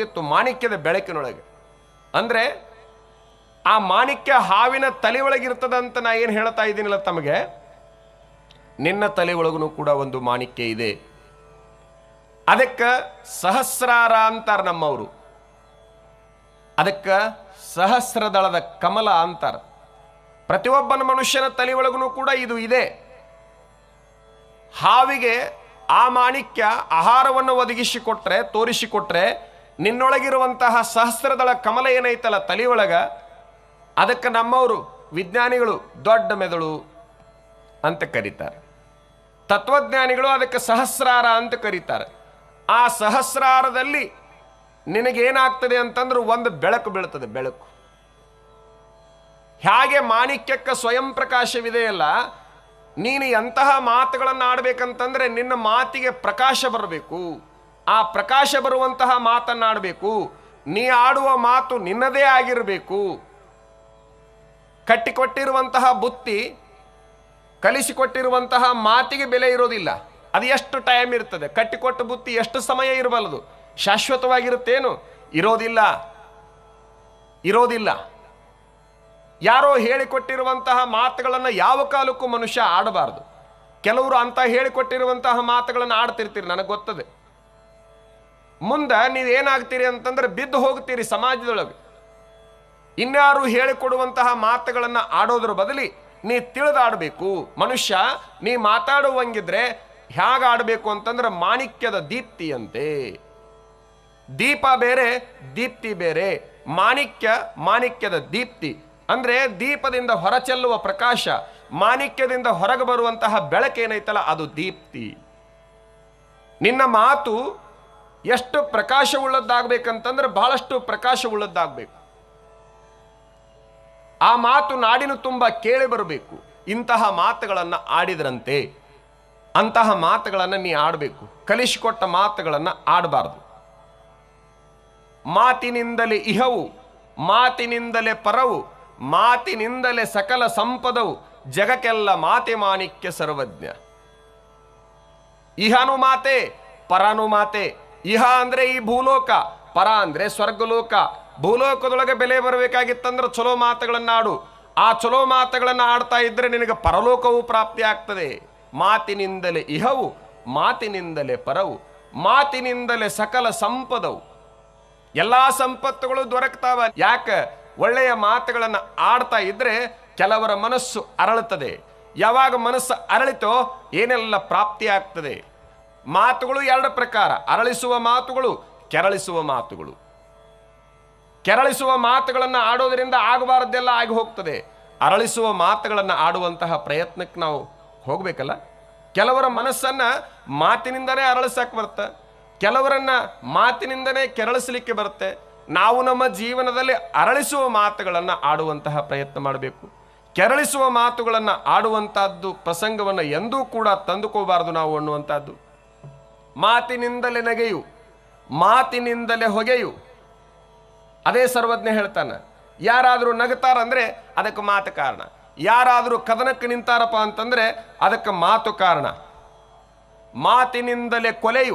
ಗೊತ್ತಿತ್ತು ಮಾಣಿಕ್ಯದ ಬೆಳಕಿನೊಳಗೆ ಅಂದರೆ ಆ ಮಾಣಿಕ್ಯ ಹಾವಿನ ತಲೆ ಒಳಗಿರ್ತದಂತ ನಾ ಏನು ಹೇಳ್ತಾ ಇದ್ದೀನಿಲ್ಲ ತಮಗೆ ನಿನ್ನ ತಲೆ ಒಳಗೂ ಕೂಡ ಒಂದು ಮಾಣಿಕ್ಯ ಇದೆ ಅದಕ್ಕೆ ಸಹಸ್ರಾರ ಅಂತಾರ ನಮ್ಮವರು ಅದಕ್ಕೆ ಸಹಸ್ರದಳದ ಕಮಲ ಅಂತಾರ ಪ್ರತಿಯೊಬ್ಬನ ಮನುಷ್ಯನ ತಲೆ ಒಳಗೂ ಕೂಡ ಇದು ಇದೆ ಹಾವಿಗೆ ಆ ಮಾಣಿಕ್ಯ ಆಹಾರವನ್ನು ಒದಗಿಸಿಕೊಟ್ರೆ ತೋರಿಸಿಕೊಟ್ರೆ ನಿನ್ನೊಳಗಿರುವಂತಹ ಸಹಸ್ರದಳ ಕಮಲ ಏನೈತಲ್ಲ ತಲೆಯೊಳಗ ಅದಕ್ಕೆ ನಮ್ಮವರು ವಿಜ್ಞಾನಿಗಳು ದೊಡ್ಡ ಮೆದುಳು ಅಂತ ಕರೀತಾರೆ ತತ್ವಜ್ಞಾನಿಗಳು ಅದಕ್ಕೆ ಸಹಸ್ರಾರ ಅಂತ ಕರೀತಾರೆ ಆ ಸಹಸ್ರಾರದಲ್ಲಿ ನಿನಗೇನಾಗ್ತದೆ ಅಂತಂದ್ರೆ ಒಂದು ಬೆಳಕು ಬೀಳ್ತದೆ ಬೆಳಕು ಹೇಗೆ ಮಾಣಿಕ್ಯಕ್ಕೆ ಸ್ವಯಂ ಪ್ರಕಾಶವಿದೆಯಲ್ಲ ನೀನು ಎಂತಹ ಮಾತುಗಳನ್ನು ಆಡಬೇಕಂತಂದ್ರೆ ನಿನ್ನ ಮಾತಿಗೆ ಪ್ರಕಾಶ ಬರಬೇಕು ಆ ಪ್ರಕಾಶ ಬರುವಂತಹ ಮಾತನ್ನಾಡಬೇಕು ನೀ ಆಡುವ ಮಾತು ನಿನ್ನದೇ ಆಗಿರಬೇಕು ಕಟ್ಟಿಕೊಟ್ಟಿರುವಂತಹ ಬುತ್ತಿ ಕಲಿಸಿಕೊಟ್ಟಿರುವಂತಹ ಮಾತಿಗೆ ಬೆಲೆ ಇರೋದಿಲ್ಲ ಅದು ಎಷ್ಟು ಟೈಮ್ ಇರ್ತದೆ ಕಟ್ಟಿಕೊಟ್ಟ ಬುತ್ತಿ ಎಷ್ಟು ಸಮಯ ಇರಬಲ್ಲದು ಶಾಶ್ವತವಾಗಿರುತ್ತೇನು ಇರೋದಿಲ್ಲ ಇರೋದಿಲ್ಲ ಯಾರೋ ಹೇಳಿಕೊಟ್ಟಿರುವಂತಹ ಮಾತುಗಳನ್ನು ಯಾವ ಕಾಲಕ್ಕೂ ಮನುಷ್ಯ ಆಡಬಾರ್ದು ಕೆಲವರು ಅಂತ ಹೇಳಿಕೊಟ್ಟಿರುವಂತಹ ಮಾತುಗಳನ್ನು ಆಡ್ತಿರ್ತೀರಿ ನನಗೆ ಗೊತ್ತದೆ ಮುಂದೆ ನೀವೇನಾಗ್ತೀರಿ ಅಂತಂದ್ರೆ ಬಿದ್ದು ಹೋಗ್ತೀರಿ ಸಮಾಜದೊಳಗೆ ಇನ್ಯಾರು ಹೇಳಿಕೊಡುವಂತಹ ಮಾತುಗಳನ್ನು ಆಡೋದ್ರ ಬದಲಿ ನೀ ತಿಳಿದಾಡಬೇಕು ಮನುಷ್ಯ ನೀ ಮಾತಾಡುವಂಗಿದ್ರೆ ಹೇಗೆ ಆಡಬೇಕು ಅಂತಂದ್ರೆ ಮಾಣಿಕ್ಯದ ದೀಪ್ತಿಯಂತೆ ದೀಪ ಬೇರೆ ದೀಪ್ತಿ ಬೇರೆ ಮಾಣಿಕ್ಯ ಮಾಣಿಕ್ಯದ ದೀಪ್ತಿ ಅಂದ್ರೆ ದೀಪದಿಂದ ಹೊರಚೆಲ್ಲುವ ಪ್ರಕಾಶ ಮಾಣಿಕ್ಯದಿಂದ ಹೊರಗೆ ಬರುವಂತಹ ಬೆಳಕೇನೈತಲ್ಲ ಅದು ದೀಪ್ತಿ ನಿನ್ನ ಮಾತು ಎಷ್ಟು ಪ್ರಕಾಶವುಳ್ಳದ್ದಾಗಬೇಕಂತಂದ್ರೆ ಬಹಳಷ್ಟು ಪ್ರಕಾಶವುಳ್ಳದ್ದಾಗಬೇಕು ಆ ಮಾತು ನಾಡಿನ ತುಂಬ ಕೇಳಿ ಬರಬೇಕು ಇಂತಹ ಮಾತುಗಳನ್ನು ಆಡಿದ್ರಂತೆ ಅಂತಹ ಮಾತುಗಳನ್ನು ನೀ ಆಡಬೇಕು ಕಲಿಸಿಕೊಟ್ಟ ಮಾತುಗಳನ್ನು ಆಡಬಾರ್ದು ಮಾತಿನಿಂದಲೇ ಇಹವು ಮಾತಿನಿಂದಲೇ ಪರವು ಮಾತಿನಿಂದಲೇ ಸಕಲ ಸಂಪದವು ಜಗಕ್ಕೆಲ್ಲ ಮಾತೆ ಮಾಣಿಕ್ಯ ಸರ್ವಜ್ಞ ಇಹನು ಮಾತೆ ಪರನು ಮಾತೆ ಇಹ ಅಂದ್ರೆ ಈ ಭೂಲೋಕ ಪರ ಅಂದ್ರೆ ಸ್ವರ್ಗಲೋಕ ಭೂಲೋಕದೊಳಗೆ ಬೆಲೆ ಬರಬೇಕಾಗಿತ್ತಂದ್ರೆ ಚಲೋ ಮಾತುಗಳನ್ನಾಡು ಆ ಚಲೋ ಮಾತುಗಳನ್ನು ಆಡ್ತಾ ಇದ್ರೆ ನಿನಗೆ ಪರಲೋಕವು ಪ್ರಾಪ್ತಿ ಆಗ್ತದೆ ಮಾತಿನಿಂದಲೇ ಇಹವು ಮಾತಿನಿಂದಲೇ ಪರವು ಮಾತಿನಿಂದಲೇ ಸಕಲ ಸಂಪದವು ಎಲ್ಲಾ ಸಂಪತ್ತುಗಳು ದೊರಕ್ತಾವ ಯಾಕೆ ಒಳ್ಳೆಯ ಮಾತುಗಳನ್ನು ಆಡ್ತಾ ಇದ್ರೆ ಕೆಲವರ ಮನಸ್ಸು ಅರಳುತ್ತದೆ ಯಾವಾಗ ಮನಸ್ಸು ಅರಳಿತೋ ಏನೆಲ್ಲ ಪ್ರಾಪ್ತಿ ಆಗ್ತದೆ ಮಾತುಗಳು ಎರಡು ಪ್ರಕಾರ ಅರಳಿಸುವ ಮಾತುಗಳು ಕೆರಳಿಸುವ ಮಾತುಗಳು ಕೆರಳಿಸುವ ಮಾತುಗಳನ್ನು ಆಡೋದರಿಂದ ಆಗಬಾರದ್ದೆಲ್ಲ ಆಗಿ ಹೋಗ್ತದೆ ಅರಳಿಸುವ ಮಾತುಗಳನ್ನು ಆಡುವಂತಹ ಪ್ರಯತ್ನಕ್ಕೆ ನಾವು ಹೋಗ್ಬೇಕಲ್ಲ ಕೆಲವರ ಮನಸ್ಸನ್ನ ಮಾತಿನಿಂದನೇ ಅರಳಿಸಕ್ಕೆ ಬರುತ್ತೆ ಕೆಲವರನ್ನ ಮಾತಿನಿಂದನೇ ಕೆರಳಿಸಲಿಕ್ಕೆ ಬರುತ್ತೆ ನಾವು ನಮ್ಮ ಜೀವನದಲ್ಲಿ ಅರಳಿಸುವ ಮಾತುಗಳನ್ನು ಆಡುವಂತಹ ಪ್ರಯತ್ನ ಮಾಡಬೇಕು ಕೆರಳಿಸುವ ಮಾತುಗಳನ್ನು ಆಡುವಂತಹದ್ದು ಪ್ರಸಂಗವನ್ನು ಎಂದೂ ಕೂಡ ತಂದುಕೋಬಾರದು ನಾವು ಅನ್ನುವಂಥದ್ದು ಮಾತಿನಿಂದಲೇ ನಗೆಯು ಮಾತಿನಿಂದಲೇ ಹೊಗೆಯು ಅದೇ ಸರ್ವಜ್ಞ ಹೇಳ್ತಾನೆ ಯಾರಾದರೂ ನಗತಾರಂದ್ರೆ ಅದಕ್ಕೆ ಮಾತು ಕಾರಣ ಯಾರಾದರೂ ಕದನಕ್ಕೆ ನಿಂತಾರಪ್ಪ ಅಂತಂದ್ರೆ ಅದಕ್ಕೆ ಮಾತು ಕಾರಣ ಮಾತಿನಿಂದಲೇ ಕೊಲೆಯು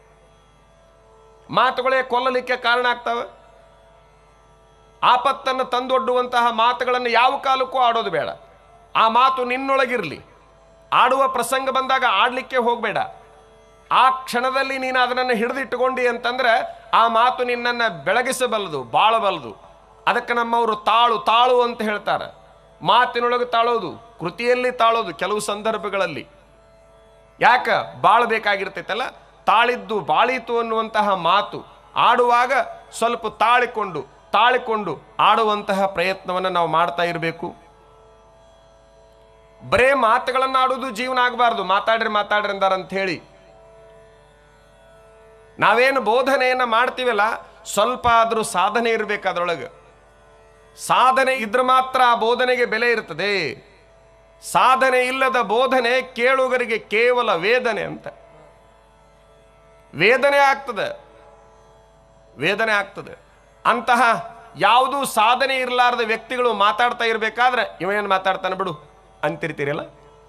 ಮಾತುಗಳೇ ಕೊಲ್ಲಲಿಕ್ಕೆ ಕಾರಣ ಆಗ್ತವೆ ಆಪತ್ತನ್ನು ತಂದೊಡ್ಡುವಂತಹ ಮಾತುಗಳನ್ನು ಯಾವ ಕಾಲಕ್ಕೂ ಆಡೋದು ಬೇಡ ಆ ಮಾತು ನಿನ್ನೊಳಗಿರಲಿ ಆಡುವ ಪ್ರಸಂಗ ಬಂದಾಗ ಆಡಲಿಕ್ಕೆ ಹೋಗಬೇಡ ಆ ಕ್ಷಣದಲ್ಲಿ ನೀನು ಅದನ್ನು ಹಿಡಿದಿಟ್ಟುಕೊಂಡಿ ಅಂತಂದ್ರೆ ಆ ಮಾತು ನಿನ್ನನ್ನು ಬೆಳಗಿಸಬಲ್ಲದು ಬಾಳಬಲ್ಲದು ಅದಕ್ಕೆ ನಮ್ಮವರು ತಾಳು ತಾಳು ಅಂತ ಹೇಳ್ತಾರೆ ಮಾತಿನೊಳಗೆ ತಾಳೋದು ಕೃತಿಯಲ್ಲಿ ತಾಳೋದು ಕೆಲವು ಸಂದರ್ಭಗಳಲ್ಲಿ ಯಾಕ ಬಾಳಬೇಕಾಗಿರ್ತೈತಲ್ಲ ತಾಳಿದ್ದು ಬಾಳೀತು ಅನ್ನುವಂತಹ ಮಾತು ಆಡುವಾಗ ಸ್ವಲ್ಪ ತಾಳಿಕೊಂಡು ತಾಳಿಕೊಂಡು ಆಡುವಂತಹ ಪ್ರಯತ್ನವನ್ನು ನಾವು ಮಾಡ್ತಾ ಇರಬೇಕು ಬರೇ ಮಾತುಗಳನ್ನು ಆಡುವುದು ಜೀವನ ಆಗಬಾರ್ದು ಮಾತಾಡ್ರಿ ಮಾತಾಡ್ರಿ ಅಂದಾರ ಅಂತ ಹೇಳಿ ನಾವೇನು ಬೋಧನೆಯನ್ನು ಮಾಡ್ತೀವಲ್ಲ ಸ್ವಲ್ಪ ಆದರೂ ಸಾಧನೆ ಇರಬೇಕು ಅದರೊಳಗೆ ಸಾಧನೆ ಇದ್ರೆ ಮಾತ್ರ ಆ ಬೋಧನೆಗೆ ಬೆಲೆ ಇರ್ತದೆ ಸಾಧನೆ ಇಲ್ಲದ ಬೋಧನೆ ಕೇಳುಗರಿಗೆ ಕೇವಲ ವೇದನೆ ಅಂತ ವೇದನೆ ಆಗ್ತದೆ ವೇದನೆ ಆಗ್ತದೆ ಅಂತಹ ಯಾವುದೂ ಸಾಧನೆ ಇರಲಾರದ ವ್ಯಕ್ತಿಗಳು ಮಾತಾಡ್ತಾ ಇರಬೇಕಾದ್ರೆ ಇವೇನು ಮಾತಾಡ್ತಾನೆ ಬಿಡು ಅಂತಿರ್ತೀರಲ್ಲ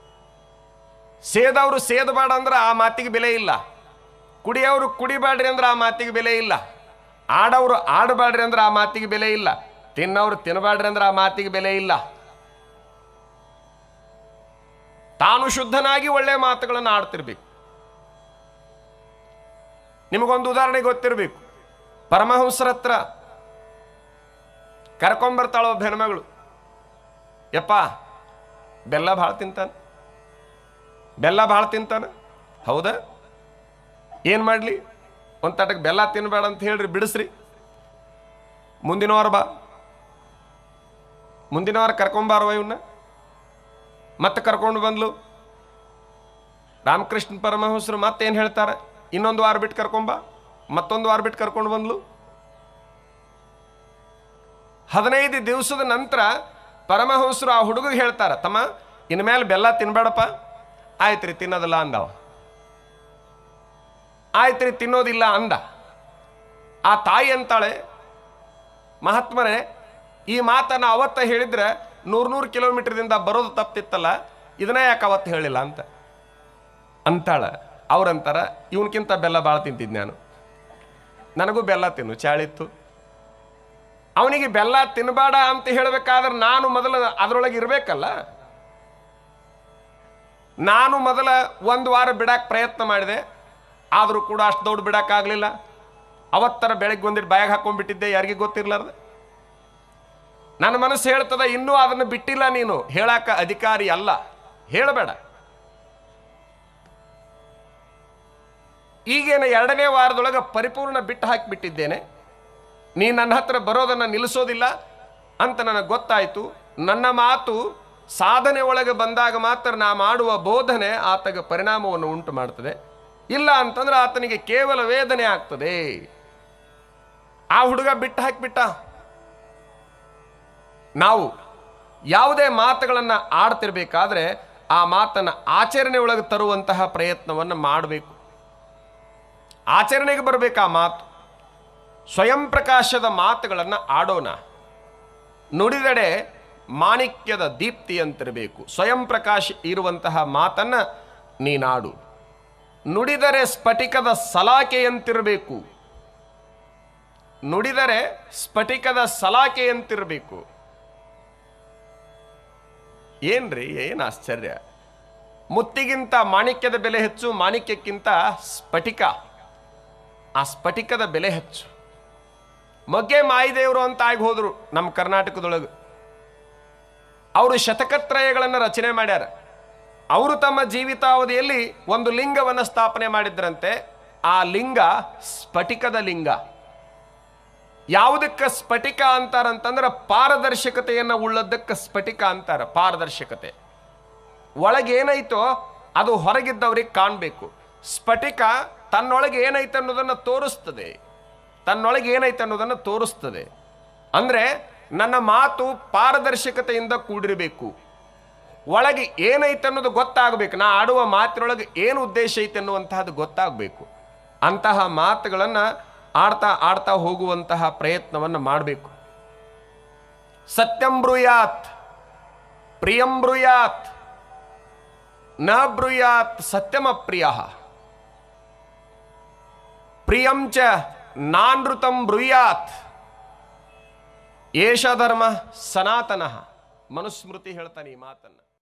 ಸೇದವರು ಸೇದಬೇಡ ಅಂದ್ರೆ ಆ ಮಾತಿಗೆ ಬೆಲೆ ಇಲ್ಲ ಕುಡಿಯೋರು ಕುಡಿಬೇಡ್ರಿ ಅಂದ್ರೆ ಆ ಮಾತಿಗೆ ಬೆಲೆ ಇಲ್ಲ ಆಡವ್ರು ಆಡಬೇಡ್ರಿ ಅಂದ್ರೆ ಆ ಮಾತಿಗೆ ಬೆಲೆ ಇಲ್ಲ ತಿನ್ನವ್ರು ತಿನ್ನಬೇಡ್ರಿ ಅಂದ್ರೆ ಆ ಮಾತಿಗೆ ಬೆಲೆ ಇಲ್ಲ ತಾನು ಶುದ್ಧನಾಗಿ ಒಳ್ಳೆ ಮಾತುಗಳನ್ನು ಆಡ್ತಿರ್ಬೇಕು ನಿಮಗೊಂದು ಉದಾಹರಣೆ ಗೊತ್ತಿರಬೇಕು ಪರಮಹಂಸರ ಹತ್ರ ಕರ್ಕೊಂಬರ್ತಾಳ ಒಬ್ಬ ಹೆಣ್ಮಗಳು ಯಪ್ಪ ಬೆಲ್ಲ ಭಾಳ ತಿಂತಾನೆ ಬೆಲ್ಲ ಭಾಳ ತಿಂತಾನೆ ಹೌದಾ ಏನು ಮಾಡಲಿ ಒಂದು ತಟಕ್ಕೆ ಬೆಲ್ಲ ತಿನ್ನಬೇಡ ಅಂತ ಹೇಳ್ರಿ ಬಿಡಿಸ್ರಿ ಮುಂದಿನ ವಾರ ಬಾ ಮುಂದಿನ ವಾರ ಕರ್ಕೊಂಬಾರವ ಇವನ್ನ ಮತ್ತೆ ಕರ್ಕೊಂಡು ಬಂದ್ಲು ರಾಮಕೃಷ್ಣ ಪರಮಹಂಸರು ಮತ್ತೇನು ಹೇಳ್ತಾರೆ ಇನ್ನೊಂದು ವಾರ ಬಿಟ್ಟು ಕರ್ಕೊಂಬ ಮತ್ತೊಂದು ವಾರ ಬಿಟ್ಟು ಕರ್ಕೊಂಡು ಬಂದ್ಲು ಹದಿನೈದು ದಿವಸದ ನಂತರ ಪರಮಹಂಸರು ಆ ಹುಡುಗಿಗೆ ಹೇಳ್ತಾರ ತಮ್ಮ ಇನ್ಮೇಲೆ ಬೆಲ್ಲ ತಿನ್ಬೇಡಪ್ಪ ಆಯ್ತು ರೀ ತಿನ್ನೋದಿಲ್ಲ ಅಂದವ ಆಯ್ತು ರೀ ತಿನ್ನೋದಿಲ್ಲ ಅಂದ ಆ ತಾಯಿ ಅಂತಾಳೆ ಮಹಾತ್ಮರೇ ಈ ಮಾತನ್ನ ಅವತ್ತ ಹೇಳಿದ್ರೆ ನೂರು ನೂರು ಕಿಲೋಮೀಟರ್ದಿಂದ ಬರೋದು ತಪ್ತಿತ್ತಲ್ಲ ಇದನ್ನ ಯಾಕೆ ಅವತ್ತು ಹೇಳಿಲ್ಲ ಅಂತ ಅಂತಾಳ ಅವ್ರಂತಾರ ಇವನ್ಕಿಂತ ಬೆಲ್ಲ ಭಾಳ ತಿಂತಿದ್ ನಾನು ನನಗೂ ಬೆಲ್ಲ ತಿನ್ನು ಚಾಳಿತ್ತು ಅವನಿಗೆ ಬೆಲ್ಲ ತಿನ್ನಬೇಡ ಅಂತ ಹೇಳಬೇಕಾದ್ರೆ ನಾನು ಮೊದಲು ಅದರೊಳಗೆ ಇರಬೇಕಲ್ಲ ನಾನು ಮೊದಲ ಒಂದು ವಾರ ಬಿಡಕ್ಕೆ ಪ್ರಯತ್ನ ಮಾಡಿದೆ ಆದರೂ ಕೂಡ ಅಷ್ಟು ದೊಡ್ಡ ಬಿಡಕ್ಕಾಗಲಿಲ್ಲ ಅವತ್ತರ ಬೆಳಗ್ಗೆ ಒಂದಿಟ್ಟು ಬಾಯಾಗ ಹಾಕೊಂಡ್ಬಿಟ್ಟಿದ್ದೆ ಯಾರಿಗೆ ಗೊತ್ತಿರ್ಲಾರ್ದೆ ನನ್ನ ಮನಸ್ಸು ಹೇಳ್ತದ ಇನ್ನೂ ಅದನ್ನು ಬಿಟ್ಟಿಲ್ಲ ನೀನು ಹೇಳಾಕ ಅಧಿಕಾರಿ ಅಲ್ಲ ಹೇಳಬೇಡ ಈಗೇನು ಎರಡನೇ ವಾರದೊಳಗೆ ಪರಿಪೂರ್ಣ ಬಿಟ್ಟು ಹಾಕಿಬಿಟ್ಟಿದ್ದೇನೆ ನೀ ನನ್ನ ಹತ್ರ ಬರೋದನ್ನು ನಿಲ್ಲಿಸೋದಿಲ್ಲ ಅಂತ ನನಗೆ ಗೊತ್ತಾಯಿತು ನನ್ನ ಮಾತು ಸಾಧನೆ ಒಳಗೆ ಬಂದಾಗ ಮಾತ್ರ ನಾ ಮಾಡುವ ಬೋಧನೆ ಆತಗೆ ಪರಿಣಾಮವನ್ನು ಉಂಟು ಮಾಡ್ತದೆ ಇಲ್ಲ ಅಂತಂದ್ರೆ ಆತನಿಗೆ ಕೇವಲ ವೇದನೆ ಆಗ್ತದೆ ಆ ಹುಡುಗ ಬಿಟ್ಟು ಹಾಕಿಬಿಟ್ಟ ನಾವು ಯಾವುದೇ ಮಾತುಗಳನ್ನು ಆಡ್ತಿರ್ಬೇಕಾದ್ರೆ ಆ ಮಾತನ್ನು ಆಚರಣೆ ಒಳಗೆ ತರುವಂತಹ ಪ್ರಯತ್ನವನ್ನು ಮಾಡಬೇಕು ಆಚರಣೆಗೆ ಬರಬೇಕು ಆ ಮಾತು ಸ್ವಯಂ ಪ್ರಕಾಶದ ಮಾತುಗಳನ್ನು ಆಡೋಣ ನುಡಿದೆಡೆ ಮಾಣಿಕ್ಯದ ದೀಪ್ತಿ ಅಂತಿರಬೇಕು ಸ್ವಯಂ ಪ್ರಕಾಶ ಇರುವಂತಹ ಮಾತನ್ನ ನೀನಾಡು ನುಡಿದರೆ ಸ್ಫಟಿಕದ ಸಲಾಕೆಯಂತಿರಬೇಕು ನುಡಿದರೆ ಸ್ಫಟಿಕದ ಸಲಾಕೆಯಂತಿರಬೇಕು ಏನ್ರಿ ಏನು ಆಶ್ಚರ್ಯ ಮುತ್ತಿಗಿಂತ ಮಾಣಿಕ್ಯದ ಬೆಲೆ ಹೆಚ್ಚು ಮಾಣಿಕ್ಯಕ್ಕಿಂತ ಸ್ಫಟಿಕ ಆ ಸ್ಫಟಿಕದ ಬೆಲೆ ಹೆಚ್ಚು ಮೊಗ್ಗೆ ಮಾಯಿದೇವರು ಅಂತ ಆಗಿ ಹೋದ್ರು ನಮ್ಮ ಕರ್ನಾಟಕದೊಳಗೆ ಅವರು ಶತಕತ್ರಯಗಳನ್ನು ರಚನೆ ಮಾಡ್ಯಾರ ಅವರು ತಮ್ಮ ಜೀವಿತಾವಧಿಯಲ್ಲಿ ಒಂದು ಲಿಂಗವನ್ನು ಸ್ಥಾಪನೆ ಮಾಡಿದ್ರಂತೆ ಆ ಲಿಂಗ ಸ್ಫಟಿಕದ ಲಿಂಗ ಯಾವುದಕ್ಕೆ ಸ್ಫಟಿಕ ಅಂತಾರಂತಂದ್ರೆ ಪಾರದರ್ಶಕತೆಯನ್ನು ಉಳ್ಳದಕ್ಕೆ ಸ್ಫಟಿಕ ಅಂತಾರ ಪಾರದರ್ಶಕತೆ ಒಳಗೇನೈತೋ ಅದು ಹೊರಗಿದ್ದವ್ರಿಗೆ ಕಾಣಬೇಕು ಸ್ಫಟಿಕ ತನ್ನೊಳಗೆ ಏನೈತೆ ಅನ್ನೋದನ್ನು ತೋರಿಸ್ತದೆ ತನ್ನೊಳಗೆ ಏನೈತೆ ಅನ್ನೋದನ್ನು ತೋರಿಸ್ತದೆ ಅಂದರೆ ನನ್ನ ಮಾತು ಪಾರದರ್ಶಕತೆಯಿಂದ ಕೂಡಿರಬೇಕು ಒಳಗೆ ಏನೈತೆ ಅನ್ನೋದು ಗೊತ್ತಾಗಬೇಕು ನಾ ಆಡುವ ಮಾತಿನೊಳಗೆ ಏನು ಉದ್ದೇಶ ಐತೆ ಅನ್ನುವಂತಹದ್ದು ಗೊತ್ತಾಗಬೇಕು ಅಂತಹ ಮಾತುಗಳನ್ನು ಆಡ್ತಾ ಆಡ್ತಾ ಹೋಗುವಂತಹ ಪ್ರಯತ್ನವನ್ನು ಮಾಡಬೇಕು ಸತ್ಯಂ ಬ್ರೂಯಾತ್ ಪ್ರಿಯಂ ಬ್ರೂಯಾತ್ ನ ಬ್ರೂಯಾತ್ ಸತ್ಯಮಪ್ರಿಯ ಪ್ರಿಯಂ ಚ ನಾನೃತಂ ಬ್ರೂಯಾತ್ ಏಷ ಧರ್ಮ ಸನಾತನ ಮನುಸ್ಮೃತಿ ಹೇಳ್ತಾನೆ ಈ ಮಾತನ್ನು